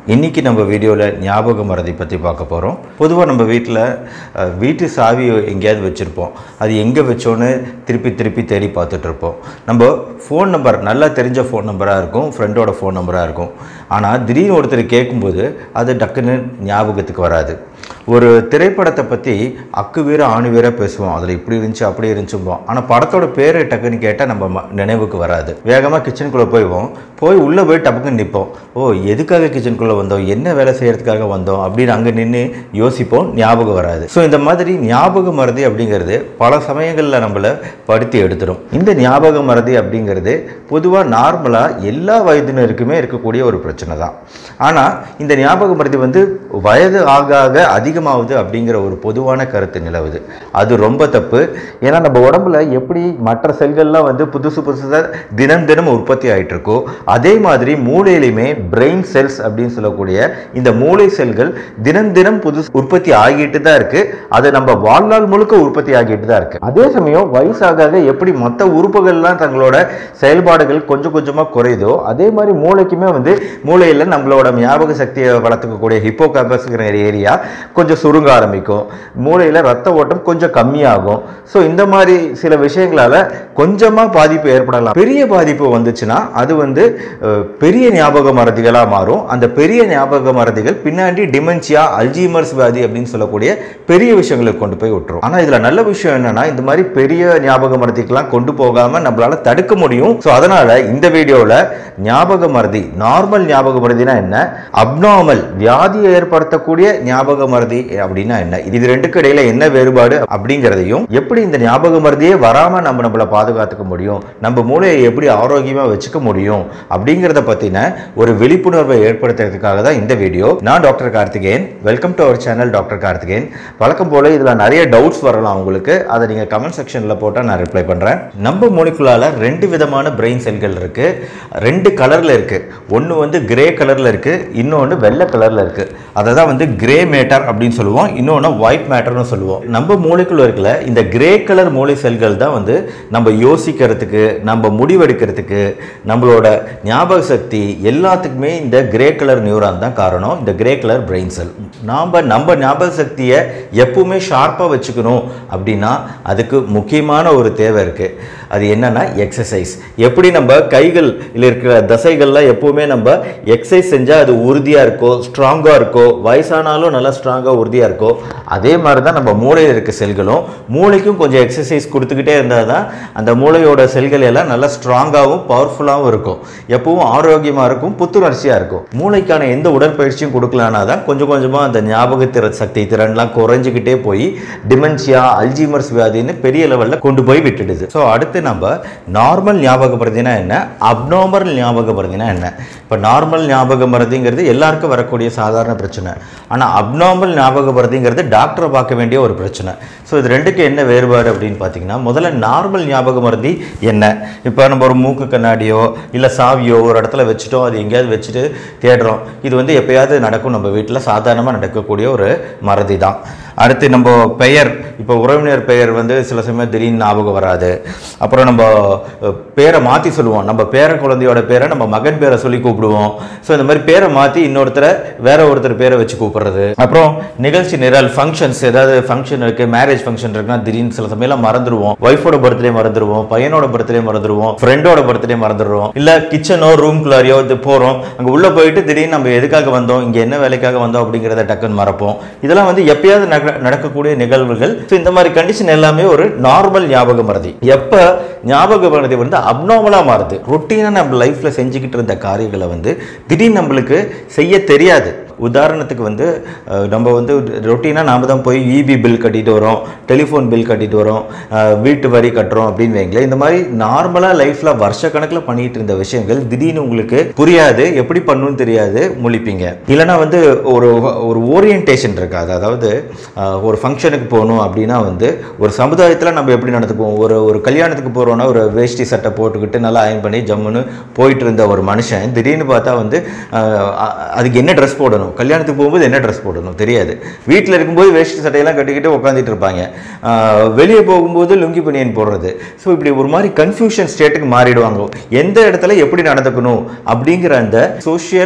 இன்னைக்கு நம்ம வீடியோவில் ஞாபக மறதி பற்றி பார்க்க போகிறோம் பொதுவாக நம்ம வீட்டில் அஹ், வீட்டு சாவி எங்கேயாவது வச்சுருப்போம் அது எங்கே வச்சோன்னு திருப்பி திருப்பி தேடி பார்த்துட்டு இருப்போம் நம்ம ஃபோன் நம்பர் நல்லா தெரிஞ்ச ஃபோன் நம்பராக இருக்கும் ஃப்ரெண்டோட ஃபோன் நம்பராக இருக்கும் ஆனால் திடீர்னு ஒருத்தர் கேட்கும்போது அது டக்குன்னு ஞாபகத்துக்கு வராது ஒரு திரைப்படத்தை பற்றி அக்கு வீர ஆணி வீர பேசுவோம் அதில் இப்படி இருந்துச்சு அப்படி இருந்துச்சும்போம் ஆனால் படத்தோட பேர் டக்குன்னு கேட்டால் நம்ம ம- நினைவுக்கு வராது வேகமாக கிச்சனுக்குள்ளே போய்வோம் போய் உள்ளே போய் டப்புக்குன்னு நிற்போம் ஓ எதுக்காக கிச்சனுக்குள்ளே வந்தோம் என்ன வேலை செய்கிறதுக்காக வந்தோம் அப்படின்னு அங்கே நின்று யோசிப்போம் ஞாபகம் வராது ஸோ இந்த மாதிரி ஞாபக மறதி அப்படிங்கிறது பல சமயங்களில் நம்மளை படுத்தி எடுத்துடும் இந்த ஞாபக மறதி அப்படிங்கிறது பொதுவாக நார்மலாக எல்லா வயதினருக்குமே இருக்கக்கூடிய ஒரு பிரச்சனை தான் ஆனால் இந்த ஞாபக மறதி வந்து வயது ஆக ஆக அதிகமாகுது அப்படிங்கிற ஒரு பொதுவான கருத்து நிலவுது அது ரொம்ப தப்பு ஏன்னா நம்ம உடம்புல எப்படி மற்ற செல்கள்லாம் வந்து புதுசு புதுசாக தினம் தினம் உற்பத்தி ஆயிட்டு இருக்கோ அதே மாதிரி மூளையிலுமே பிரெயின் செல்ஸ் அப்படின்னு சொல்லக்கூடிய இந்த மூளை செல்கள் தினம் தினம் புதுசு உற்பத்தி ஆகிட்டு தான் இருக்கு அது நம்ம வாழ்நாள் முழுக்க உற்பத்தி ஆகிட்டு தான் இருக்கு அதே சமயம் வயசாக ஆக எப்படி மற்ற உறுப்புகள்லாம் தங்களோட செயல்பாடுகள் கொஞ்சம் கொஞ்சமாக குறையுதோ அதே மாதிரி மூளைக்குமே வந்து மூளையில் நம்மளோட ஞாபக சக்தியை வளர்த்துக்கக்கூடிய ஹிப்போகாம்பஸ்ங்கிற ஏரியா கொஞ்சம் சுருங்க ஆரம்பிக்கும் மூளையில் ரத்த ஓட்டம் கொஞ்சம் கம்மியாகும் ஸோ இந்த மாதிரி சில விஷயங்களால கொஞ்சமாக பாதிப்பு ஏற்படலாம் பெரிய பாதிப்பு வந்துச்சுன்னா அது வந்து அஹ், பெரிய ஞாபக மறதிகளாக மாறும் அந்த பெரிய ஞாபக மறதிகள் பின்னாடி டிமென்ஷியா அல்ஜீமர்ஸ் வியாதி அப்படின்னு சொல்லக்கூடிய பெரிய விஷயங்களுக்கு கொண்டு போய் விட்டுரும் ஆனால் இதில் நல்ல விஷயம் என்னன்னா இந்த மாதிரி பெரிய ஞாபக மறதிக்கெல்லாம் கொண்டு போகாம நம்மளால தடுக்க முடியும் ஸோ அதனால இந்த வீடியோவில் ஞாபக மறதி நார்மல் ஞாபக மறதினா என்ன அப்நார்மல் வியாதியை ஏற்படுத்தக்கூடிய ஞாபக மறதி அப்படின்னா என்ன இது ரெண்டுக்கு இடையில என்ன வேறுபாடு அப்படிங்கிறதையும் எப்படி இந்த ஞாபக மறதியே வராம நம்ம நம்மளை பாதுகாத்துக்க முடியும் நம்ம மூளையை எப்படி ஆரோக்கியமா வச்சுக்க முடியும் அப்படிங்கிறத பத்தின ஒரு விழிப்புணர்வை ஏற்படுத்துறதுக்காக தான் இந்த வீடியோ நான் doctor Karthikeyan welcome to our channel doctor Karthikeyan வழக்கம் போல இதுல நிறைய டவுட்ஸ் வரலாம் உங்களுக்கு அதை நீங்க கமெண்ட் செக்ஷன்ல போட்டா நான் ரிப்ளை பண்றேன் நம்ம மூளைக்குள்ளால ரெண்டு விதமான பிரெயின் செல்கள் இருக்கு ரெண்டு கலர்ல இருக்கு ஒன்று வந்து கிரே கலர்ல இருக்கு இன்னொன்று வெள்ளை கலர்ல இருக்கு அதை தான் வந்து கிரே மேட்டர் அப்படின்னு சொல்லுவோம் இன்னொன்று ஒயிட் மேட்டர்னு சொல்லுவோம் நம்ம மூளைக்குள்ள இருக்கல இந்த கிரே கலர் மூளை செல்கள் தான் வந்து நம்ம யோசிக்கிறதுக்கு நம்ம முடிவெடுக்கிறதுக்கு நம்மளோட ஞாபக சக்தி எல்லாத்துக்குமே இந்த கிரே கலர் நியூரான் தான் காரணம் இந்த கிரே கலர் பிரெயின் செல் நாம் நம்ம ஞாபக சக்தியை எப்பவுமே ஷார்ப்பாக வச்சுக்கணும் அப்படின்னா அதுக்கு முக்கியமான ஒரு தேவை இருக்குது அது என்னன்னா எக்ஸசைஸ் எப்படி நம்ம கைகள் இருக்கிற தசைகள்லாம் எப்பவுமே நம்ம எக்ஸசைஸ் செஞ்சால் அது உறுதியாக இருக்கோ ஸ்ட்ராங்காக இருக்கோ வயசானாலும் நல்லா ஸ்ட்ராங்காக உறுதியாக இருக்கோ அதே மாதிரி தான் நம்ம மூளையில் இருக்க செல்களும் மூளைக்கும் கொஞ்சம் எக்ஸசைஸ் கொடுத்துக்கிட்டே இருந்தால் தான் அந்த மூளையோட செல்கள் எல்லாம் நல்லா ஸ்ட்ராங்காகவும் பவர்ஃபுல்லாகவும் இருக்கும் எப்பவும் ஆரோக்கியமாக இருக்கும் புத்துணர்ச்சியாக இருக்கும் மூளைக்கான எந்த உடற்பயிற்சியும் கொடுக்கலனா தான் கொஞ்சம் கொஞ்சமாக அந்த ஞாபக திற சக்தி திறன்லாம் குறைஞ்சிக்கிட்டே போய் டிமென்ஷியா அல்ஜீமர்ஸ் வியாதின்னு பெரிய லெவலில் கொண்டு போய் விட்டுடுது ஸோ அடுத்து நம்ம நார்மல் ஞாபக மருதினா என்ன அப்நார்மல் ஞாபக மருதினா என்ன இப்போ நார்மல் ஞாபக மருதிங்கிறது எல்லாருக்கும் வரக்கூடிய சாதாரண பிரச்சனை ஆனால் அப்நார்மல் ஞாபக மருதிங்கிறது டாக்டரை பார்க்க வேண்டிய ஒரு பிரச்சனை ஸோ இது ரெண்டுக்கு என்ன வேறுபாடு அப்படின்னு பார்த்தீங்கன்னா முதல்ல நார்மல் ஞாபக மருதி என்ன இப்போ நம்ம ஒரு மூக்கு கண்ணாடியோ இல்லை சாவியோ ஒரு இடத்துல வச்சுட்டோம் அது எங்கேயாவது வச்சுட்டு தேடுறோம் இது வந்து எப்பயாவது நடக்கும் நம்ம வீட்டில் சாதாரணமாக நடக்கக்கூடிய ஒரு மறதி தான் அடுத்து நம்ம பெயர் இப்போ உறவினர் பெயர் வந்து சில சமயம் திடீர்னு ஞாபகம் வராது அப்புறம் நம்ம அஹ், பேரை மாற்றி சொல்லுவோம் நம்ம பேர குழந்தையோட பேரை நம்ம மகன் பேரை சொல்லி கூப்பிடுவோம் ஸோ இந்த மாதிரி பேரை மாற்றி இன்னொருத்தரை வேற ஒருத்தர் பேரை வச்சு கூப்பிடுறது அப்புறம் நிகழ்ச்சி நிரல் ஃபங்க்ஷன்ஸ் ஏதாவது ஃபங்க்ஷன் இருக்குது மேரேஜ் ஃபங்க்ஷன் இருக்குன்னா திடீர்னு சில சமயம் மறந்துடுவோம் ஒய்ஃபோட பர்த்டே மறந்துடுவோம் பையனோட பர்த்டே மறந்துடுவோம் ஃப்ரெண்டோட பர்த்டே மறந்துடுவோம் இல்லை கிச்சனோ ரூம்குள்ளாரியோ இது போகிறோம் அங்கே உள்ளே போயிட்டு திடீர்னு நம்ம எதுக்காக வந்தோம் இங்கே என்ன வேலைக்காக வந்தோம் அப்படிங்கிறத டக்குன்னு மறப்போம் இதெல்லாம் வந்து எப்பயாவது நட- நடக்கக்கூடிய நிகழ்வுகள் ஸோ இந்த மாதிரி கண்டிஷன் எல்லாமே ஒரு நார்மல் ஞாபக மறதி எப்போ ஞாபக மறதி வந்து அப்நார்மலாக மாறுது ரொட்டீனாக நம்ம லைஃப்பில் செஞ்சுக்கிட்டு இருந்த காரியங்களை வந்து திடீர்னு நம்மளுக்கு செய்ய தெரியாது உதாரணத்துக்கு வந்து அஹ், நம்ம வந்து ரொட்டீனாக நாம தான் போய் இபி பில் கட்டிட்டு வரோம் டெலிஃபோன் பில் கட்டிட்டு வரோம் அஹ், வீட்டு வரி கட்டுறோம் அப்படின்னு வைங்களேன் இந்த மாதிரி நார்மலாக லைஃப்பில் வருஷக்கணக்கில் பண்ணிட்டு இருந்த விஷயங்கள் திடீர்னு உங்களுக்கு புரியாது எப்படி பண்ணணும்னு தெரியாது முழிப்பீங்க இல்லைன்னா வந்து ஒரு ஒரு ஓரியன்டேஷன் இருக்காது அதாவது அஹ், ஒரு ஃபங்க்ஷனுக்கு போகணும் அப்படின்னா வந்து ஒரு சமுதாயத்தில் நம்ம எப்படி நடந்துக்குவோம் ஒரு ஒரு கல்யாணத்துக்கு போகிறோன்னா ஒரு வேஷ்டி சட்டை போட்டுக்கிட்டு நல்லா அயன் பண்ணி ஜம்முன்னு போயிட்டு இருந்த ஒரு மனுஷன் திடீர்னு பார்த்தா வந்து அஹ், அ- அதுக்கு என்ன ட்ரெஸ் போடணும் கல்யாணத்துக்கு போகும்போது என்ன ட்ரெஸ் போடணும் தெரியாது வீட்டில் இருக்கும்போது வேஷ்டி சட்டையெல்லாம் கட்டிக்கிட்டு உட்காந்துட்டு இருப்பாங்க ஆஹ் வெளியே போகும்போது லுங்கி பனியன் போடுறது ஸோ இப்படி ஒரு மாதிரி கன்ஃபியூஷன் ஸ்டேட்டுக்கு மாறிடுவாங்க எந்த இடத்துல எப்படி நடந்துக்கணும் அப்படிங்கிற அந்த சோஷியல்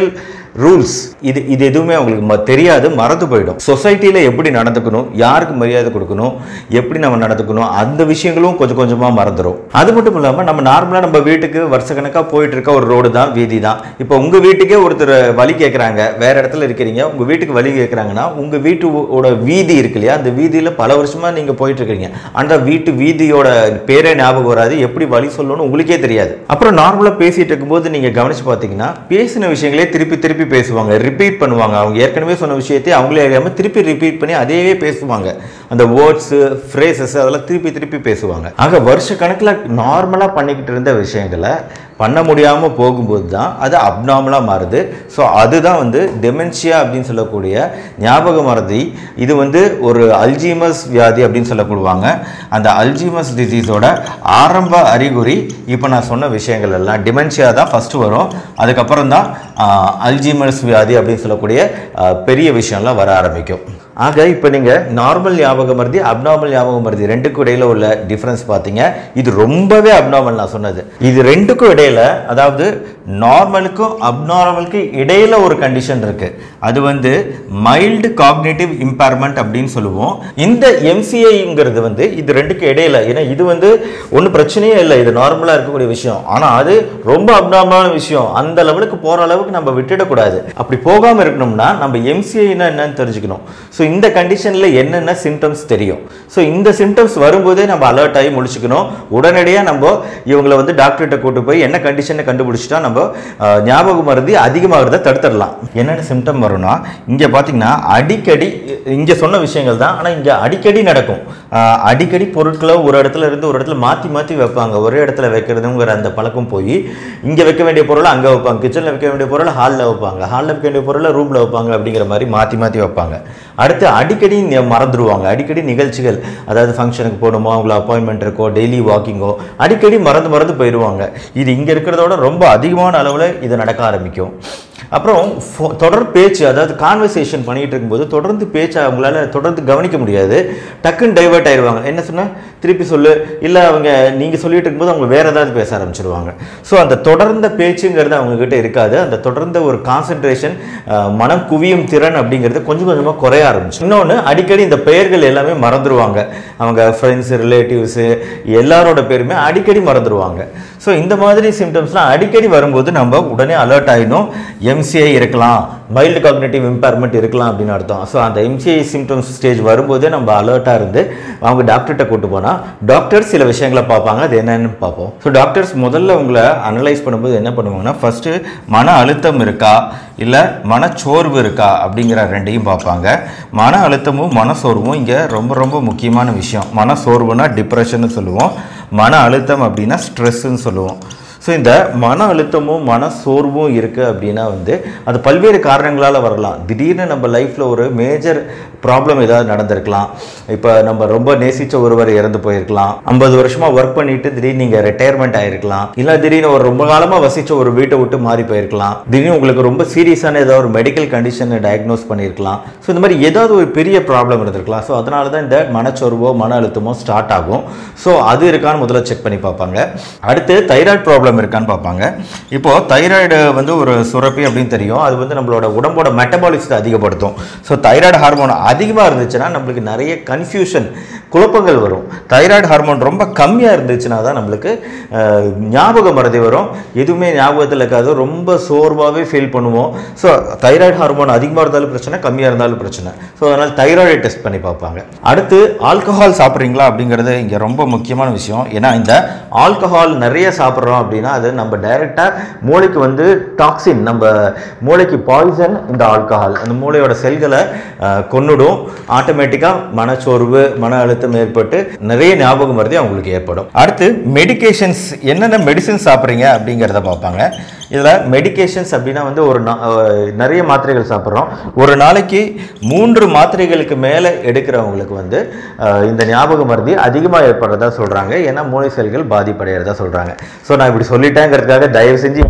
ரூல்ஸ் இது இது எதுவுமே அவங்களுக்கு ம- தெரியாது மறந்து போயிடும் சொசைட்டியில் எப்படி நடந்துக்கணும் யாருக்கு மரியாதை கொடுக்கணும் எப்படி நம்ம நடந்துக்கணும் அந்த விஷயங்களும் கொஞ்சம் கொஞ்சமாக மறந்துடும் அது மட்டும் இல்லாமல் நம்ம நார்மலாக நம்ம வீட்டுக்கு வருஷக்கணக்காக போயிட்டு இருக்க ஒரு ரோடு தான் வீதி தான் இப்போ உங்கள் வீட்டுக்கே ஒருத்தர் வழி கேட்குறாங்க வேற இடத்துல இருக்கிறீங்க உங்கள் வீட்டுக்கு வழி கேட்குறாங்கன்னா உங்கள் வீட்டோட வீதி இருக்கு இல்லையா அந்த வீதியில் பல வருஷமாக நீங்கள் போயிட்டு இருக்கீங்க அந்த வீட்டு வீதியோட பேரே ஞாபகம் வராது எப்படி வழி சொல்லணும்னு உங்களுக்கே தெரியாது அப்புறம் நார்மலாக பேசிட்டு இருக்கும்போது நீங்கள் கவனிச்சு பார்த்தீங்கன்னா பேசின விஷயங்களே திருப்பி திருப்பி பேசுவாங்க ரிப்பீட் பண்ணுவாங்க அவங்க ஏற்கனவே சொன்ன விஷயத்தை அவங்களே அறியாமல் திருப்பி ரிப்பீட் பண்ணி அதையே பேசுவாங்க அந்த வேர்ட்ஸு ஃப்ரேசஸ் அதெல்லாம் திருப்பி திருப்பி பேசுவாங்க ஆக வருஷ கணக்கில் நார்மலாக பண்ணிக்கிட்டு இருந்த விஷயங்களை பண்ண முடியாமல் போகும்போது தான் அது அப்நார்மலாக மாறுது ஸோ அதுதான் வந்து டெமென்ஷியா அப்படின்னு சொல்லக்கூடிய ஞாபக மறதி இது வந்து ஒரு அல்ஜீமஸ் வியாதி அப்படின்னு சொல்லப்படுவாங்க அந்த அல்ஜீமஸ் டிசீஸோட ஆரம்ப அறிகுறி இப்போ நான் சொன்ன விஷயங்கள் எல்லாம் டிமென்ஷியா தான் ஃபஸ்ட்டு வரும் அதுக்கப்புறம் தான் அல்ஜீமஸ் வியாதி அப்படின்னு சொல்லக்கூடிய ஆஹ், பெரிய விஷயம்லாம் வர ஆரம்பிக்கும் ஆக இப்போ நீங்கள் நார்மல் ஞாபக மருதி அப்நார்மல் ஞாபக மருதி ரெண்டுக்கும் இடையில உள்ள டிஃப்ரென்ஸ் பார்த்தீங்க இது ரொம்பவே அப்நார்மல் நான் சொன்னது இது ரெண்டுக்கும் இடையில அதாவது நார்மலுக்கும் அப்நார்மலுக்கும் இடையில ஒரு கண்டிஷன் இருக்கு அது வந்து மைல்டு காக்னேட்டிவ் இம்பேர்மெண்ட் அப்படின்னு சொல்லுவோம் இந்த எம்சிஐங்கிறது வந்து இது ரெண்டுக்கு இடையில ஏன்னா இது வந்து ஒன்றும் பிரச்சனையே இல்லை இது நார்மலாக இருக்கக்கூடிய விஷயம் ஆனால் அது ரொம்ப அப்நார்மலான விஷயம் அந்த லெவலுக்கு போகிற அளவுக்கு நம்ம விட்டுடக்கூடாது அப்படி போகாமல் இருக்கணும்னா நம்ம எம்சிஐனா என்னன்னு தெரிஞ்சுக்கணும் ஸோ இந்த கண்டிஷனில் என்னென்ன சிம்டம்ஸ் தெரியும் ஸோ இந்த சிம்டம்ஸ் வரும்போதே நம்ம அலர்ட் ஆகி முடிச்சுக்கணும் உடனடியாக நம்ம இவங்களை வந்து டாக்டர்கிட்ட கூட்டு போய் என்ன கண்டிஷனை கண்டுபிடிச்சிட்டா நம்ம அஹ், ஞாபக மருதி அதிகமாகிறத தடுத்துடலாம் என்னென்ன சிம்டம் வரும்னா இங்கே பார்த்தீங்கன்னா அடிக்கடி இங்கே சொன்ன விஷயங்கள் தான் ஆனால் இங்கே அடிக்கடி நடக்கும் அஹ், அடிக்கடி பொருட்களை ஒரு இடத்துல இருந்து ஒரு இடத்துல மாற்றி மாற்றி வைப்பாங்க ஒரே இடத்துல வைக்கிறதுங்கிற அந்த பழக்கம் போய் இங்கே வைக்க வேண்டிய பொருளை அங்கே வைப்பாங்க கிச்சனில் வைக்க வேண்டிய பொருளை ஹாலில் வைப்பாங்க ஹாலில் வைக்க வேண்டிய பொருளை ரூமில் வைப்பாங்க அப்படிங்கிற மாதிரி மாற்றி மாற்றி வைப்பாங்க அடுத்து அடிக்கடி நி- மறந்துடுவாங்க அடிக்கடி நிகழ்ச்சிகள் அதாவது ஃபங்க்ஷனுக்கு போகணுமோ அவங்கள அப்பாயின்மெண்ட் இருக்கோ டெய்லி வாக்கிங்கோ அடிக்கடி மறந்து மறந்து போயிடுவாங்க இது இங்கே இருக்கிறதோட ரொம்ப அதிகமான அளவில் இது நடக்க ஆரம்பிக்கும் அப்புறம் ஃபோ- தொடர் பேச்சு அதாவது கான்வர்சேஷன் பண்ணிட்டு இருக்கும்போது தொடர்ந்து பேச்சை அவங்களால தொடர்ந்து கவனிக்க முடியாது டக்குன்னு டைவர்ட் ஆயிடுவாங்க என்ன சொன்னா திருப்பி சொல்லு இல்லை அவங்க நீங்கள் சொல்லிட்டு இருக்கும்போது அவங்க வேற ஏதாவது பேச ஆரம்பிச்சிருவாங்க ஸோ அந்த தொடர்ந்த பேச்சுங்கிறது அவங்க கிட்ட இருக்காது அந்த தொடர்ந்த ஒரு கான்சென்ட்ரேஷன் மனம் குவியும் திறன் அப்படிங்கிறது கொஞ்சம் கொஞ்சமாக குறைய ஆரம்பிச்சு இன்னொன்று அடிக்கடி இந்த பெயர்கள் எல்லாமே மறந்துடுவாங்க அவங்க ஃப்ரெண்ட்ஸ் ரிலேட்டிவ்ஸு எல்லாரோட பேருமே அடிக்கடி மறந்துடுவாங்க ஸோ இந்த மாதிரி சிம்டம்ஸ்லாம் அடிக்கடி வரும்போது நம்ம உடனே அலர்ட் ஆகிடும் எம்சிஐ இருக்கலாம் மைல்டு காக்னேட்டிவ் இம்பேர்மெண்ட் இருக்கலாம் அப்படின்னு அர்த்தம் ஸோ அந்த எம்சிஐ சிம்டம்ஸ் ஸ்டேஜ் வரும்போதே நம்ம அலர்ட்டாக இருந்து அவங்க டாக்டர்கிட்ட கூட்டு போனால் டாக்டர் சில விஷயங்களை பார்ப்பாங்க அது என்னன்னு பார்ப்போம் ஸோ டாக்டர்ஸ் முதல்ல உங்களை அனலைஸ் பண்ணும்போது என்ன பண்ணுவாங்கன்னா ஃபஸ்ட்டு மன அழுத்தம் இருக்கா இல்லை மனச்சோர்வு இருக்கா அப்படிங்கிற ரெண்டையும் பார்ப்பாங்க மன அழுத்தமும் மனசோர்வும் இங்கே ரொம்ப ரொம்ப முக்கியமான விஷயம் மனசோர்வுனா டிப்ரெஷன்னு சொல்லுவோம் மன அழுத்தம் அப்படின்னா ஸ்ட்ரெஸ்ஸுன்னு சொல்லுவோம் ஸோ இந்த மன அழுத்தமும் மன சோர்வும் இருக்குது அப்படின்னா வந்து அது பல்வேறு காரணங்களால் வரலாம் திடீர்னு நம்ம லைஃப்பில் ஒரு மேஜர் ப்ராப்ளம் ஏதாவது நடந்திருக்கலாம் இப்போ நம்ம ரொம்ப நேசித்த ஒருவர் இறந்து போயிருக்கலாம் ஐம்பது வருஷமாக ஒர்க் பண்ணிட்டு திடீர்னு நீங்கள் ரிட்டையர்மெண்ட் ஆயிருக்கலாம் இல்லை திடீர்னு ஒரு ரொம்ப காலமாக வசித்த ஒரு வீட்டை விட்டு மாறி போயிருக்கலாம் திடீர்னு உங்களுக்கு ரொம்ப சீரியஸான ஏதாவது ஒரு மெடிக்கல் கண்டிஷனை டயக்னோஸ் பண்ணியிருக்கலாம் ஸோ இந்த மாதிரி ஏதாவது ஒரு பெரிய ப்ராப்ளம் இருந்திருக்கலாம் ஸோ அதனால தான் இந்த மனச்சோர்வோ மன அழுத்தமோ ஸ்டார்ட் ஆகும் ஸோ அது இருக்கான்னு முதல்ல செக் பண்ணி பார்ப்பாங்க அடுத்து தைராய்டு ப்ராப்ளம் இருக்கான்னு பார்ப்பாங்க இப்போ தைராய்டு வந்து ஒரு சுரப்பி அப்படின்னு தெரியும் அது வந்து நம்மளோட உடம்போட மெட்டபாலிசத்தை அதிகப்படுத்தும் ஸோ தைராய்டு ஹார்மோன் அதிகமாக இருந்துச்சுன்னா நம்மளுக்கு நிறைய கன்ஃபியூஷன் குழப்பங்கள் வரும் தைராய்டு ஹார்மோன் ரொம்ப கம்மியாக இருந்துச்சுன்னா தான் நம்மளுக்கு அஹ், ஞாபக மறதி வரும் எதுவுமே ஞாபகத்தில் இருக்காது ரொம்ப சோர்வாகவே ஃபீல் பண்ணுவோம் ஸோ தைராய்டு ஹார்மோன் அதிகமாக இருந்தாலும் பிரச்சனை கம்மியாக இருந்தாலும் பிரச்சனை ஸோ அதனால் தைராய்டு டெஸ்ட் பண்ணி பார்ப்பாங்க அடுத்து ஆல்கஹால் சாப்பிட்றீங்களா அப்படிங்கிறது இங்கே ரொம்ப முக்கியமான விஷயம் ஏன்னா இந்த ஆல்கஹால் நிறைய சாப்பிட்றோம் அப்படின்னா அது நம்ம டைரெக்டாக மூளைக்கு வந்து டாக்ஸின் நம்ம மூளைக்கு பாய்சன் இந்த ஆல்கஹால் அந்த மூளையோட செல்களை அஹ், கொன்னுடும் ஆட்டோமேட்டிக்காக மனச்சோர்வு மன அழுத்தம் ஏற்பட்டு நிறைய ஞாபக மருதி அவங்களுக்கு ஏற்படும் அடுத்து மெடிகேஷன்ஸ் என்னென்ன மெடிசின் சாப்பிட்றீங்க அப்படிங்கிறத பார்ப்பாங்க இதில் மெடிகேஷன்ஸ் அப்படின்னா வந்து ஒரு நா- அஹ், நிறைய மாத்திரைகள் சாப்பிட்றோம் ஒரு நாளைக்கு மூன்று மாத்திரைகளுக்கு மேலே எடுக்கிறவங்களுக்கு வந்து அஹ், இந்த ஞாபக மருதி அதிகமாக ஏற்படுறதா சொல்கிறாங்க ஏன்னா மூளை செல்கள் பாதிப்படைகிறதா சொல்கிறாங்க ஸோ நான் இப்படி சொல்லிட்டேங்கிறதுக்காக தயவு செஞ்சு யாரும்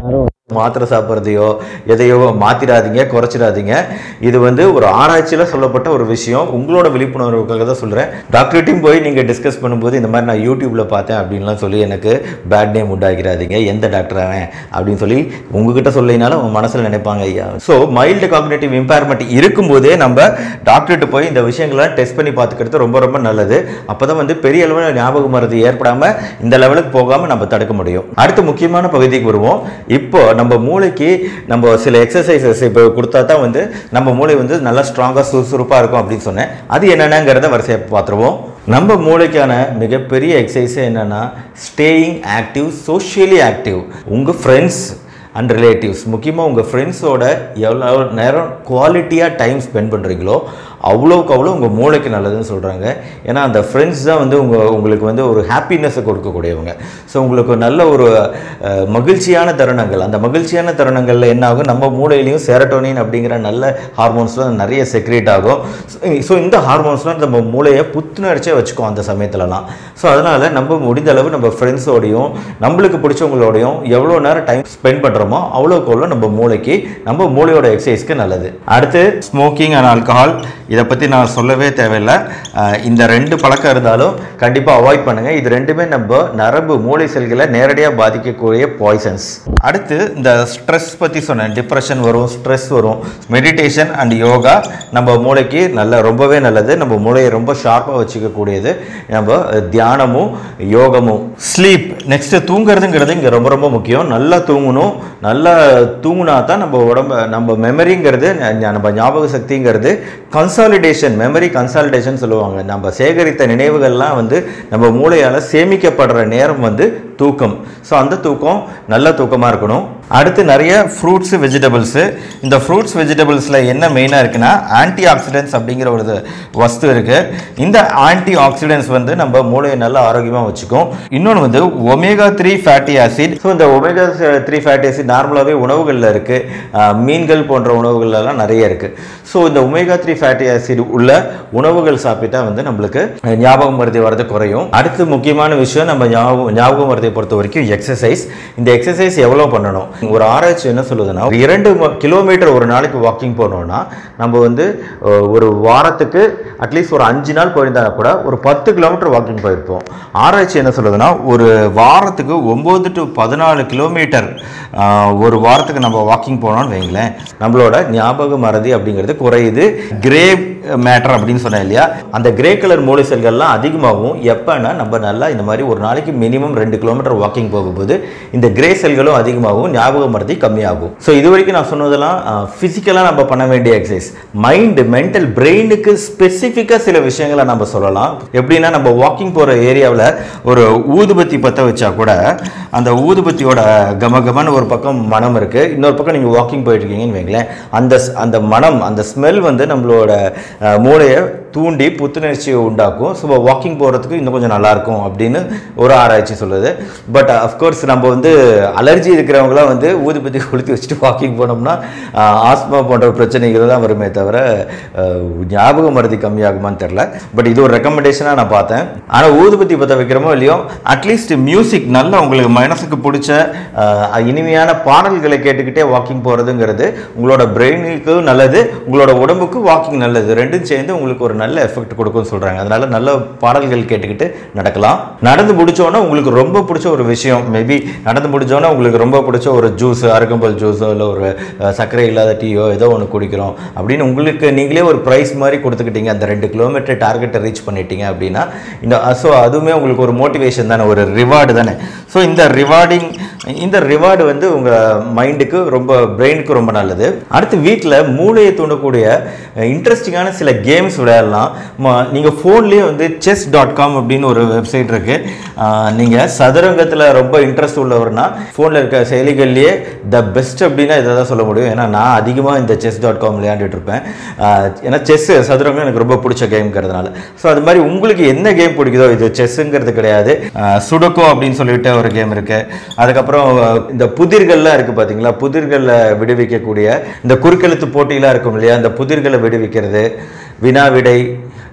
மாத்திரை சாப்பிட்றதையோ எதையோ மாத்திராதீங்க குறைச்சிடாதீங்க இது வந்து ஒரு ஆராய்ச்சியில் சொல்லப்பட்ட ஒரு விஷயம் உங்களோட விழிப்புணர்வுக்காக தான் சொல்கிறேன் டாக்டர்கிட்டையும் போய் நீங்கள் டிஸ்கஸ் பண்ணும்போது இந்த மாதிரி நான் யூடியூப்பில் பார்த்தேன் அப்படின்லாம் சொல்லி எனக்கு பேட் நேம் உண்டாக்கிறாதீங்க எந்த டாக்டர் அவன் அப்படின்னு சொல்லி உங்ககிட்ட சொல்லினாலும் உங்க மனசில் நினைப்பாங்க ஐயா ஸோ மைல்டு காக்னேட்டிவ் இம்பேர்மெண்ட் இருக்கும்போதே நம்ம டாக்டர்கிட்ட போய் இந்த விஷயங்களை டெஸ்ட் பண்ணி பார்த்துக்கிறது ரொம்ப ரொம்ப நல்லது அப்போ தான் வந்து பெரிய அளவில் ஞாபக மருந்து ஏற்படாமல் இந்த லெவலுக்கு போகாமல் நம்ம தடுக்க முடியும் அடுத்து முக்கியமான பகுதிக்கு வருவோம் இப்போ நம்ம மூளைக்கு நம்ம சில எக்ஸசைசஸ் இப்போ கொடுத்தா தான் வந்து நம்ம மூளை வந்து நல்லா ஸ்ட்ராங்காக சுறுசுறுப்பாக இருக்கும் அப்படின்னு சொன்னேன் அது என்னென்னங்கிறத வரிசையாக பார்த்துருவோம் நம்ம மூளைக்கான மிகப்பெரிய எக்ஸசைஸே என்னென்னா ஸ்டேயிங் ஆக்டிவ் சோஷியலி ஆக்டிவ் உங்கள் ஃப்ரெண்ட்ஸ் அண்ட் ரிலேட்டிவ்ஸ் முக்கியமாக உங்கள் ஃப்ரெண்ட்ஸோட எவ்வளோ நேரம் குவாலிட்டியாக டைம் ஸ்பெண்ட் பண்ணுறீங்களோ அவ்வளோக்கு அவ்வளோ உங்கள் மூளைக்கு நல்லதுன்னு சொல்கிறாங்க ஏன்னா அந்த ஃப்ரெண்ட்ஸ் தான் வந்து உங்கள் உங்களுக்கு வந்து ஒரு ஹாப்பினஸை கொடுக்கக்கூடியவங்க ஸோ உங்களுக்கு நல்ல ஒரு அஹ், மகிழ்ச்சியான தருணங்கள் அந்த மகிழ்ச்சியான தருணங்களில் என்ன ஆகும் நம்ம மூளையிலையும் செரட்டோனின் அப்படிங்கிற நல்ல ஹார்மோன்ஸ்லாம் நிறைய செக்ரேட் ஆகும் ஸோ இந்த ஹார்மோன்ஸ்லாம் நம்ம மூளையை புத்துணர்ச்சியாக வச்சுக்கும் அந்த சமயத்துலலாம் ஸோ அதனால் நம்ம முடிந்த அளவு நம்ம ஃப்ரெண்ட்ஸோடையும் நம்மளுக்கு பிடிச்சவங்களோடையும் எவ்வளோ நேரம் டைம் ஸ்பெண்ட் பண்ணுறோமோ அவ்வளோக்கு அவ்வளோ நம்ம மூளைக்கு நம்ம மூளையோட எக்ஸசைஸ்க்கு நல்லது அடுத்து ஸ்மோக்கிங் அண்ட் ஆல்கஹால் இதை பற்றி நான் சொல்லவே தேவையில்லை அஹ் இந்த ரெண்டு பழக்கம் இருந்தாலும் கண்டிப்பாக அவாய்ட் பண்ணுங்கள் இது ரெண்டுமே நம்ம நரம்பு மூளை செல்களை நேரடியாக பாதிக்கக்கூடிய பாய்சன்ஸ் அடுத்து இந்த ஸ்ட்ரெஸ் பற்றி சொன்னேன் டிப்ரெஷன் வரும் ஸ்ட்ரெஸ் வரும் மெடிடேஷன் அண்ட் யோகா நம்ம மூளைக்கு நல்ல ரொம்பவே நல்லது நம்ம மூளையை ரொம்ப ஷார்ப்பாக வச்சுக்கக்கூடியது நம்ம தியானமும் யோகமும் ஸ்லீப் நெக்ஸ்ட்டு தூங்குறதுங்கிறது இங்கே ரொம்ப ரொம்ப முக்கியம் நல்லா தூங்கணும் நல்லா தூங்குனா தான் நம்ம உடம்ப நம்ம மெமரிங்கிறது நம்ம ஞாபக சக்திங்கிறது கன்சாலிடேஷன் மெமரி கன்சாலிடேஷன் சொல்லுவாங்க நம்ம சேகரித்த நினைவுகள்லாம் வந்து நம்ம மூளையால் சேமிக்கப்படுற நேரம் வந்து தூக்கம் ஸோ அந்த தூக்கம் நல்ல தூக்கமாக இருக்கணும் அடுத்து நிறைய ஃப்ரூட்ஸு வெஜிடபிள்ஸு இந்த ஃப்ரூட்ஸ் வெஜிடபிள்ஸில் என்ன மெயினாக இருக்குன்னா ஆன்டி ஆக்சிடென்ட்ஸ் அப்படிங்கிற ஒரு இது வஸ்து இருக்குது இந்த ஆன்டி ஆக்சிடென்ட்ஸ் வந்து நம்ம மூளையை நல்லா ஆரோக்கியமாக வச்சுக்கும் இன்னொன்று வந்து omega three fatty acid so இந்த ஒமேகா த்ரீ ஃபேட்டி ஆசிட் நார்மலாகவே உணவுகளில் இருக்குது மீன்கள் போன்ற உணவுகள்லாம் நிறைய இருக்குது ஸோ இந்த ஒமேகா த்ரீ ஃபேட்டி ஆசிட் உள்ள உணவுகள் சாப்பிட்டா வந்து நம்மளுக்கு ஞாபகம் மருதி வரது குறையும் அடுத்து முக்கியமான விஷயம் நம்ம ஞாபகம் ஞாபகம் மருதியை பொறுத்த வரைக்கும் எக்ஸசைஸ் இந்த எக்ஸசைஸ் எவ்வளோ பண்ணணும் ஒரு ஆராய்ச்சி என்ன சொல்லுதுன்னா ஒரு இரண்டு ம- கிலோமீட்டர் ஒரு நாளைக்கு வாக்கிங் போனோம்னா நம்ம வந்து அஹ், ஒரு வாரத்துக்கு அட்லீஸ்ட் ஒரு அஞ்சு நாள் போயிருந்தா கூட ஒரு பத்து கிலோமீட்டர் வாக்கிங் போயிருப்போம் ஆராய்ச்சி என்ன சொல்லுதுன்னா ஒரு வாரத்துக்கு ஒம்பது டு பதினாலு கிலோமீட்டர் ஆஹ், ஒரு வாரத்துக்கு நம்ம வாக்கிங் போனோம்னு வைங்களேன் நம்மளோட ஞாபக மறதி அப்படிங்கிறது குறையுது கிரே மேட்டர் அப்படின்னு சொன்னேன் இல்லையா அந்த கிரே கலர் மூளை செல்கள்லாம் அதிகமாகும் எப்போன்னா நம்ம நல்லா இந்த மாதிரி ஒரு நாளைக்கு மினிமம் ரெண்டு கிலோமீட்டர் வாக்கிங் போகும்போது இந்த கிரே செல்களும் அதிகமாகும் ஞாபக மறதி கம்மியாகும் ஸோ இது வரைக்கும் நான் சொன்னதெல்லாம் ஃபிசிக்கலாக நம்ம பண்ண வேண்டிய எக்ஸசைஸ் மைண்டு மென்டல் பிரெயினுக்கு ஸ்பெசிஃபிக்காக சில விஷயங்களை நம்ம சொல்லலாம் எப்படின்னா நம்ம வாக்கிங் போகிற ஏரியாவில் ஒரு ஊதுபத்தி பற்ற வச்சா கூட அந்த ஊதுபத்தியோட கம கமன்னு ஒரு பக்கம் மனம் இருக்குது இன்னொரு பக்கம் நீங்கள் வாக்கிங் போயிட்டு இருக்கீங்கன்னு வைங்களேன் அந்த ஸ்- அந்த மனம் அந்த ஸ்மெல் வந்து நம்மளோட அஹ், மூளையை தூண்டி புத்துணர்ச்சியை உண்டாக்கும் ஸோ வாக்கிங் போகிறதுக்கு இன்னும் கொஞ்சம் நல்லாயிருக்கும் அப்படின்னு ஒரு ஆராய்ச்சி சொல்லுது பட் அஃப்கோர்ஸ் நம்ம வந்து அலர்ஜி இருக்கிறவங்களாம் வந்து ஊதுபத்தி கொளுத்தி வச்சுட்டு வாக்கிங் போனோம்னா ஆஸ்மா போன்ற பிரச்சனைகள் தான் வருமே தவிர அஹ், ஞாபக மருதி கம்மியாகுமான்னு தெரில பட் இது ஒரு ரெக்கமெண்டேஷனாக நான் பார்த்தேன் ஆனால் ஊதுபத்தி பற்ற வைக்கிறோமோ இல்லையோ அட்லீஸ்ட் மியூசிக் நல்லா உங்களுக்கு மனசுக்கு பிடிச்ச அஹ், இனிமையான பாடல்களை கேட்டுக்கிட்டே வாக்கிங் போகிறதுங்கிறது உங்களோட பிரெயினுக்கு நல்லது உங்களோட உடம்புக்கு வாக்கிங் நல்லது ரெண்டும் சேர்ந்து உங்களுக்கு ஒரு நல்ல எஃபெக்ட் கொடுக்கும்னு சொல்கிறாங்க அதனால நல்ல பாடல்கள் கேட்டுக்கிட்டு நடக்கலாம் நடந்து முடிச்சோன்னா உங்களுக்கு ரொம்ப பிடிச்ச ஒரு விஷயம் மேபி நடந்து முடிச்சோன்னா உங்களுக்கு ரொம்ப பிடிச்ச ஒரு ஜூஸ் அருகம்பல் ஜூஸோ இல்லை ஒரு அஹ், சர்க்கரை இல்லாத டீயோ ஏதோ ஒன்று குடிக்கிறோம் அப்படின்னு உங்களுக்கு நீங்களே ஒரு ப்ரைஸ் மாதிரி கொடுத்துக்கிட்டீங்க அந்த ரெண்டு கிலோமீட்டர் டார்கெட்டை ரீச் பண்ணிட்டீங்க அப்படின்னா இந்த ஸோ அதுவுமே உங்களுக்கு ஒரு மோட்டிவேஷன் தானே ஒரு ரிவார்டு தானே ஸோ இந்த ரிவார்டிங் இந்த ரிவார்டு வந்து உங்கள் மைண்டுக்கு ரொம்ப பிரெயினுக்கு ரொம்ப நல்லது அடுத்து வீட்டில் மூளையை தூண்டக்கூடிய இன்ட்ரெஸ்டிங்கான சில கேம்ஸ் விளையாடலாம் நீங்கள் ஃபோன்லேயே வந்து செஸ் டாட் காம் அப்படின்னு ஒரு வெப்சைட் இருக்குது நீங்கள் சதுரங்கத்தில் ரொம்ப இன்ட்ரெஸ்ட் உள்ளவர்னா ஃபோனில் இருக்க செயலிகள்லேயே த பெஸ்ட் அப்படின்னா இதை தான் சொல்ல முடியும் ஏன்னா நான் அதிகமாக இந்த செஸ் டாட் காம் விளையாண்டுட்டு இருப்பேன் ஆஹ் ஏன்னா செஸ் சதுரங்கம் எனக்கு ரொம்ப பிடிச்ச கேம்ங்கிறதுனால ஸோ அது மாதிரி உங்களுக்கு என்ன கேம் பிடிக்குதோ இது செஸ்ஸுங்கிறது கிடையாது சுடக்கோ அப்படின்னு சொல்லிட்டு ஒரு கேம் இருக்கு அதுக்கப்புறம் ஆஹ் இந்த புதிர்கள்லாம் இருக்கு பார்த்தீங்களா புதிர்களில் விடுவிக்கக்கூடிய இந்த குறுக்கெழுத்து போட்டியெல்லாம் இருக்கும் இல்லையா இந்த புதிர்களை விடுவிக்கிறது வினா விடை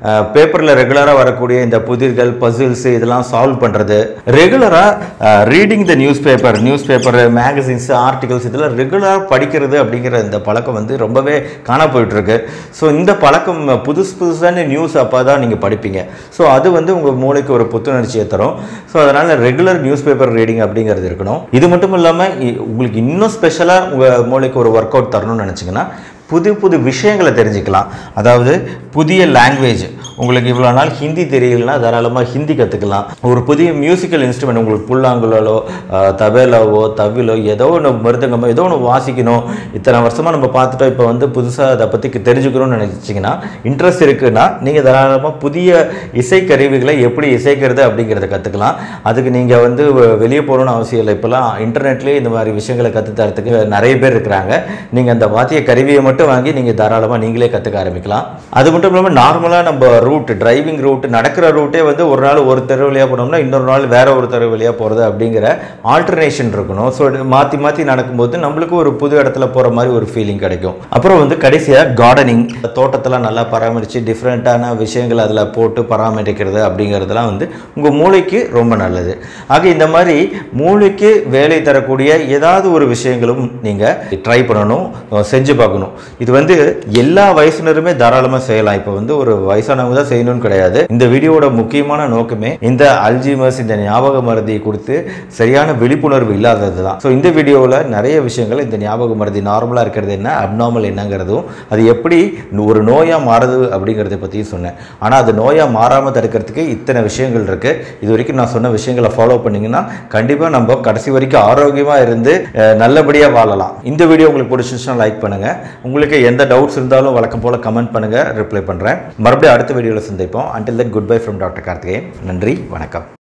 பேப்பரில் ரெகுலராக வரக்கூடிய இந்த புதிர்கள் பசில்ஸ் இதெல்லாம் சால்வ் பண்ணுறது ரெகுலராக reading the news paper news paper magazines articles இதெல்லாம் ரெகுலராக படிக்கிறது அப்படிங்கிற இந்த பழக்கம் வந்து ரொம்பவே காண போயிட்டு இருக்கு ஸோ இந்த பழக்கம் புதுசு புதுசான நியூஸ் அப்போ தான் நீங்கள் படிப்பீங்க ஸோ அது வந்து உங்கள் மூளைக்கு ஒரு புத்துணர்ச்சியை தரும் ஸோ அதனால் ரெகுலர் நியூஸ் பேப்பர் ரீடிங் அப்படிங்கிறது இருக்கணும் இது மட்டும் இல்லாமல் உங்களுக்கு இன்னும் ஸ்பெஷலாக உங்கள் மூளைக்கு ஒரு ஒர்க் அவுட் தரணும்னு நினச்சிங்கன்னா புது புது விஷயங்களை தெரிஞ்சுக்கலாம் அதாவது புதிய லாங்குவேஜ் உங்களுக்கு இவ்வளோ நாள் ஹிந்தி தெரியலனா தாராளமாக ஹிந்தி கற்றுக்கலாம் ஒரு புதிய மியூசிக்கல் இன்ஸ்ட்ருமெண்ட் உங்களுக்கு புல்லாங்குழலோ அஹ், தபேலாவோ தவிலோ ஏதோ ஒன்று மருதங்கமோ ஏதோ ஒன்று வாசிக்கணும் இத்தனை வருஷமாக நம்ம பார்த்துட்டோம் இப்போ வந்து புதுசாக அதை பற்றி தெரிஞ்சுக்கணும்னு நினச்சிங்கன்னா இன்ட்ரெஸ்ட் இருக்குன்னா நீங்கள் தாராளமாக புதிய இசைக்கருவிகளை எப்படி இசைக்கிறது அப்படிங்கிறத கற்றுக்கலாம் அதுக்கு நீங்கள் வந்து வெளியே போகணும்னு அவசியம் இல்லை இப்போலாம் இன்டர்நெட்லேயே இந்த மாதிரி விஷயங்களை கற்றுத் தரத்துக்கு நிறைய பேர் இருக்கிறாங்க நீங்கள் அந்த வாத்திய கருவியை மட்டும் வாங்கி நீங்கள் தாராளமாக நீங்களே கற்றுக்க ஆரம்பிக்கலாம் அது மட்டும் இல்லாமல் நார்மலாக நம்ம ரூட் டிரைவிங் ரூட் நடக்கிற ரூட்டே வந்து ஒரு நாள் ஒரு தெரு வழியாக போனோம்னா இன்னொரு நாள் வேற ஒரு தெரு வழியாக போகிறது அப்படிங்கிற ஆல்டர்னேஷன் இருக்கணும் ஸோ மாற்றி மாற்றி நடக்கும்போது நம்மளுக்கு ஒரு புது இடத்துல போகிற மாதிரி ஒரு ஃபீலிங் கிடைக்கும் அப்புறம் வந்து கடைசியாக கார்டனிங் தோட்டத்தெல்லாம் நல்லா பராமரித்து டிஃப்ரெண்ட்டான விஷயங்கள் அதில் போட்டு பராமரிக்கிறது அப்படிங்கிறதுலாம் வந்து உங்கள் மூளைக்கு ரொம்ப நல்லது ஆக இந்த மாதிரி மூளைக்கு வேலை தரக்கூடிய ஏதாவது ஒரு விஷயங்களும் நீங்கள் ட்ரை பண்ணணும் அஹ் செஞ்சு பார்க்கணும் இது வந்து எல்லா வயசினருமே தாராளமாக செய்யலாம் இப்போ வந்து ஒரு வயசானவங்க தான் செய்யணும்னு கிடையாது இந்த வீடியோவோட முக்கியமான நோக்கமே இந்த அல்ஜிமஸ் இந்த ஞாபக மருதியை கொடுத்து சரியான விழிப்புணர்வு இல்லாதது தான் ஸோ இந்த வீடியோவில் நிறைய விஷயங்கள் இந்த ஞாபக மருதி நார்மலாக இருக்கிறது என்ன அப்நார்மல் என்னங்கிறதும் அது எப்படி ஒரு நோயாக மாறுது அப்படிங்கிறத பற்றியும் சொன்னேன் ஆனால் அது நோயாக மாறாமல் தடுக்கிறதுக்கு இத்தனை விஷயங்கள் இருக்குது இது வரைக்கும் நான் சொன்ன விஷயங்களை ஃபாலோ பண்ணிங்கன்னா கண்டிப்பாக நம்ம கடைசி வரைக்கும் ஆரோக்கியமாக இருந்து அஹ், நல்லபடியாக வாழலாம் இந்த வீடியோ உங்களுக்கு பிடிச்சிருச்சுன்னா லைக் பண்ணுங்கள் உங்களுக்கு எந்த டவுட்ஸ் இருந்தாலும் வழக்கம் போல் கமெண்ட் பண்ணுங்கள் ரிப்ளை பண்ணுறேன் மறுபடியும் அடுத்த வீடியோவில் சந்திப்போம் until that good bye from doctor Karthikeyan நன்றி வணக்கம்